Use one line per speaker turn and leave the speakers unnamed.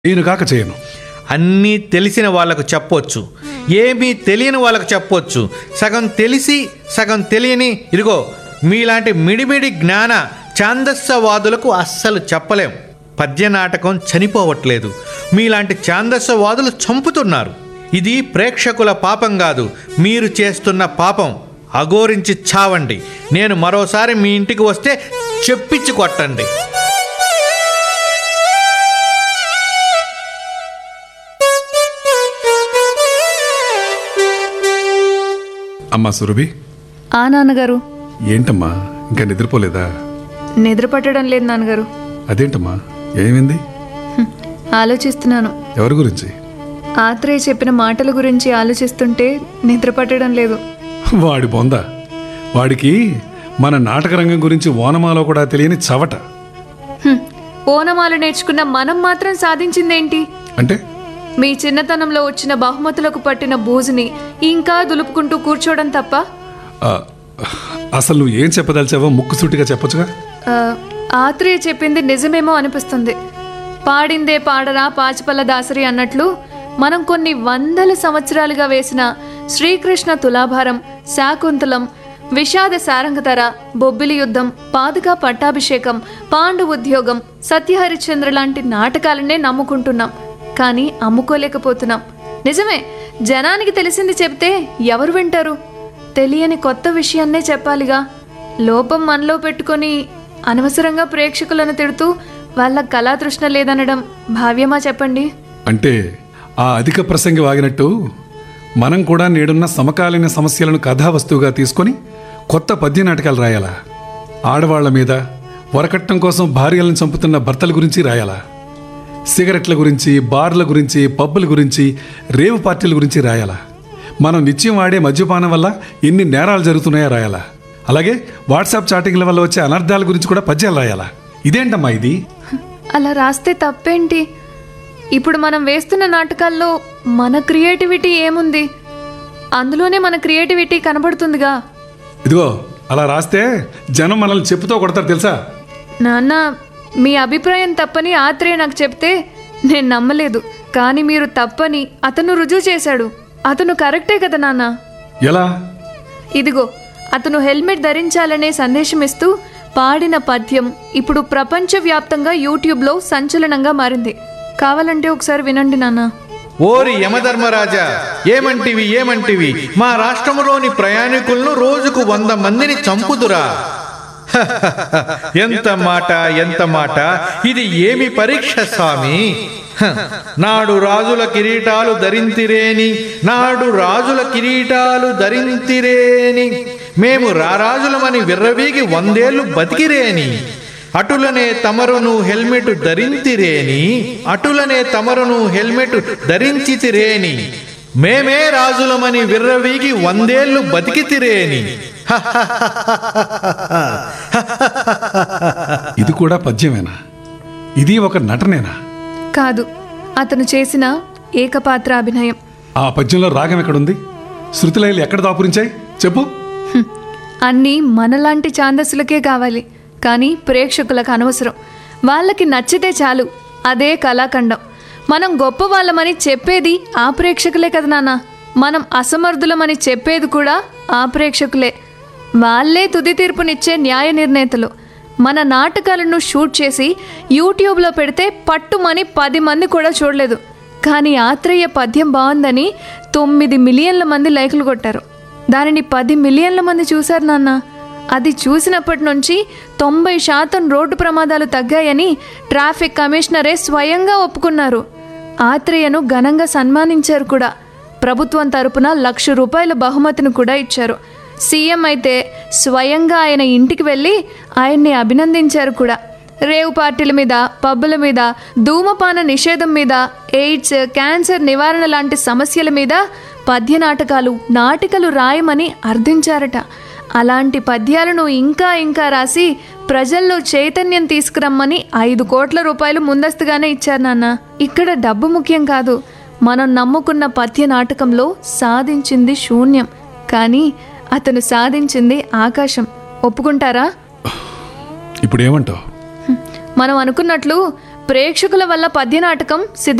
నేను కాక చేయను
అన్నీ తెలిసిన వాళ్ళకు చెప్పొచ్చు ఏమీ తెలియని వాళ్ళకు చెప్పొచ్చు సగం తెలిసి సగం తెలియని ఇదిగో మీలాంటి మిడిమిడి జ్ఞాన ఛాందస్సవాదులకు అస్సలు చెప్పలేం పద్య నాటకం చనిపోవట్లేదు మీలాంటి ఛాందస్సవాదులు చంపుతున్నారు ఇది ప్రేక్షకుల పాపం కాదు మీరు చేస్తున్న పాపం అఘోరించి చావండి నేను మరోసారి మీ ఇంటికి వస్తే చెప్పించి కొట్టండి
అమ్మా సురభి
ఆ నాన్నగారు
ఏంటమ్మా ఇంకా నిద్రపోలేదా
నిద్ర పట్టడం లేదు నాన్నగారు
అదేంటమ్మా ఏమైంది
హ్మ్, ఆలోచిస్తున్నాను
ఎవరి గురించి
ఆత్రేయ చెప్పిన మాటల గురించి ఆలోచిస్తుంటే నిద్ర పట్టడం లేదు
వాడి బొంద వాడికి మన నాటక రంగం గురించి ఓనమాలో కూడా తెలియని చవట
హ్మ్, ఓనమాలు నేర్చుకున్న మనం మాత్రం సాధించిందేంటి
అంటే
మీ చిన్నతనంలో వచ్చిన బహుమతులకు పట్టిన బూజుని ఇంకా దులుపుకుంటూ కూర్చోవడం తప్ప
ఆ, అసలు నువ్వు ఏం చెప్పదలిచావో ముక్కుసూటిగా చెప్పొచ్చుగా
ఆ, ఆత్రేయ చెప్పింది నిజమేమో అనిపిస్తుంది పాడిందే పాడరా పాచిపల్ల దాసరి అన్నట్లు మనం కొన్ని వందల సంవత్సరాలుగా వేసిన శ్రీకృష్ణ తులాభారం శాకుంతలం విషాద సారంగతర బొబ్బిలి యుద్ధం పాదుకా పట్టాభిషేకం పాండు ఉద్యోగం సత్యహరిశ్చంద్ర లాంటి నాటకాలనే నమ్ముకుంటున్నాం కానీ అమ్ముకోలేకపోతున్నాం నిజమే జనానికి తెలిసింది చెప్తే ఎవరు వింటారు తెలియని కొత్త విషయాన్నే చెప్పాలిగా లోపం మనలో పెట్టుకొని అనవసరంగా ప్రేక్షకులను తిడుతూ వాళ్ళ కళాతృష్ణ లేదనడం భావ్యమా చెప్పండి
అంటే ఆ అధిక ప్రసంగి వాగినట్టు మనం కూడా నేడున్న సమకాలీన సమస్యలను కథావస్తువుగా తీసుకొని కొత్త పద్య నాటకాలు రాయాలా ఆడవాళ్ల మీద వరకట్నం కోసం భార్యలను చంపుతున్న భర్తల గురించి రాయాలా సిగరెట్ల గురించి బార్ల గురించి పబ్బుల గురించి రేవు పార్టీల గురించి రాయాలా మనం నిత్యం వాడే మద్యపానం వల్ల ఎన్ని నేరాలు జరుగుతున్నాయో రాయాలా అలాగే వాట్సాప్ చాటింగ్ల వల్ల వచ్చే అనర్థాల గురించి కూడా పద్యాలు రాయాలా ఇదేంటమ్మా ఇది
అలా రాస్తే తప్పేంటి ఇప్పుడు మనం వేస్తున్న నాటకాల్లో మన క్రియేటివిటీ ఏముంది అందులోనే మన క్రియేటివిటీ కనబడుతుందిగా
ఇదిగో అలా రాస్తే జనం మనల్ని చెప్పుతో కొడతారు తెలుసా
నాన్న మీ అభిప్రాయం తప్పని ఆత్రేయ నాకు చెప్తే నేను నమ్మలేదు కానీ మీరు తప్పని అతను రుజువు చేశాడు అతను కరెక్టే కదా నాన్న
ఎలా
ఇదిగో అతను హెల్మెట్ ధరించాలనే సందేశం ఇస్తూ పాడిన పద్యం ఇప్పుడు ప్రపంచవ్యాప్తంగా యూట్యూబ్లో సంచలనంగా మారింది కావాలంటే ఒకసారి వినండి నాన్న
ఓరి యమధర్మరాజా ఏమంటివి ఏమంటివి మా రాష్ట్రములోని ప్రయాణికులను రోజుకు వంద మందిని చంపుదురా ఎంత మాట ఎంత మాట ఇది ఏమి పరీక్ష స్వామి హ, నాడు రాజుల కిరీటాలు ధరింతిరేని నాడు రాజుల కిరీటాలు ధరింతిరేని మేము రారాజులమని విర్రవీగి వందేళ్లు బతికిరేని అటులనే తమరును హెల్మెట్ ధరింతిరేని అటులనే తమరును హెల్మెట్ ధరించితిరేని మేమే రాజులమని విర్రవీగి వందేళ్లు బతికితిరేని
ఇది కూడా పద్యమేనా ఇది ఒక నటనేనా
కాదు అతను చేసిన ఏకపాత్ర అభినయం
ఆ పద్యంలో రాగం ఎక్కడుంది శృతిలయలు ఎక్కడ దాపురించాయి చెప్పు
హ్మ్. అన్నీ మనలాంటి ఛాందస్సులకే కావాలి కానీ ప్రేక్షకులకు అనవసరం వాళ్ళకి నచ్చితే చాలు అదే కళాఖండం మనం గొప్ప వాళ్ళమని చెప్పేది ఆ ప్రేక్షకులే కదా నాన్న మనం అసమర్థులమని చెప్పేది కూడా ఆ ప్రేక్షకులే వాళ్ళే తుది తీర్పునిచ్చే న్యాయ నిర్ణేతలు మన నాటకాలను షూట్ చేసి యూట్యూబ్లో పెడితే పట్టుమని పది మంది కూడా చూడలేదు కానీ ఆత్రేయ పద్యం బాగుందని తొమ్మిది మిలియన్ల మంది లైకులు కొట్టారు దానిని పది మిలియన్ల మంది చూశారు నాన్న అది చూసినప్పటి నుంచి తొంభై శాతం రోడ్డు ప్రమాదాలు తగ్గాయని ట్రాఫిక్ కమిషనరే స్వయంగా ఒప్పుకున్నారు ఆత్రేయను ఘనంగా సన్మానించారు కూడా ప్రభుత్వం తరపున లక్ష రూపాయల బహుమతిని కూడా ఇచ్చారు సీఎం అయితే స్వయంగా ఆయన ఇంటికి వెళ్ళి ఆయన్ని అభినందించారు కూడా రేవు పార్టీల మీద పబ్బుల మీద ధూమపాన నిషేధం మీద ఎయిడ్స్ క్యాన్సర్ నివారణ లాంటి సమస్యల మీద పద్య నాటకాలు నాటికలు రాయమని అర్థించారట అలాంటి పద్యాలను ఇంకా ఇంకా రాసి ప్రజల్లో చైతన్యం తీసుకురమ్మని ఐదు కోట్ల రూపాయలు ముందస్తుగానే ఇచ్చారు నాన్న ఇక్కడ డబ్బు ముఖ్యం కాదు మనం నమ్ముకున్న పద్య నాటకంలో సాధించింది శూన్యం కానీ అతను సాధించింది ఆకాశం ఒప్పుకుంటారా
ఇప్పుడు ఏమంటావు
మనం అనుకున్నట్లు ప్రేక్షకుల వల్ల పద్య నాటకం సిద్ధ